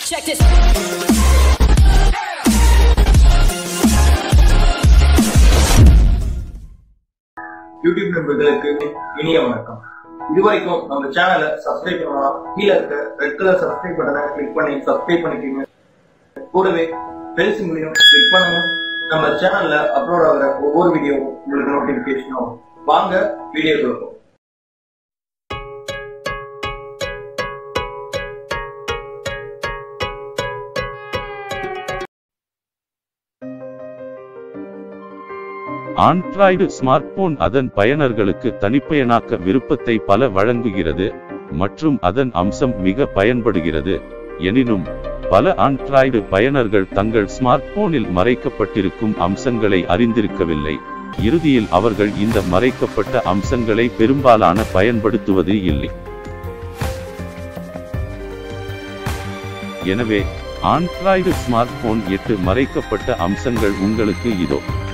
Check this. YouTube நண்பர்களுக்கு இனிய வணக்கம் இதுவரைக்கும் நம்ம சேனலை சப்ஸ்கிரைப் பண்ணலாம் கீழே இருக்க ரெட் கலர் சப்ஸ்கிரைப் பட்டனை கிளிக் பண்ணி சப்ஸ்கிரைப் பண்ணிக்கோங்க கூடவே பெல் சிம்பிளையும் கிளிக் பண்ணணும் நம்ம சேனல்ல அப்லோட் ஆகிற ஒவ்வொரு வீடியோவும் உங்களுக்கு நோட்டிபிகேஷன் ஆகும் வாங்க வீடியோ கொடுப்போம் ஆண்ட்ராய்டு ஸ்மார்ட்போன் அதன் பயனர்களுக்கு தனிப்பயனாக்க விருப்பத்தை பல வழங்குகிறது மற்றும் அதன் அம்சம் மிக பயன்படுகிறது எனினும் பல ஆண்ட்ராய்டு பயனர்கள் தங்கள் ஸ்மார்ட்போனில் மறைக்கப்பட்டிருக்கும் அம்சங்களை அறிந்திருக்கவில்லை இறுதியில் அவர்கள் இந்த மறைக்கப்பட்ட அம்சங்களை பெரும்பாலான பயன்படுத்துவது இல்லை எனவே ஆண்ட்ராய்டு ஸ்மார்ட்போன் எட்டு மறைக்கப்பட்ட அம்சங்கள் உங்களுக்கு இதோ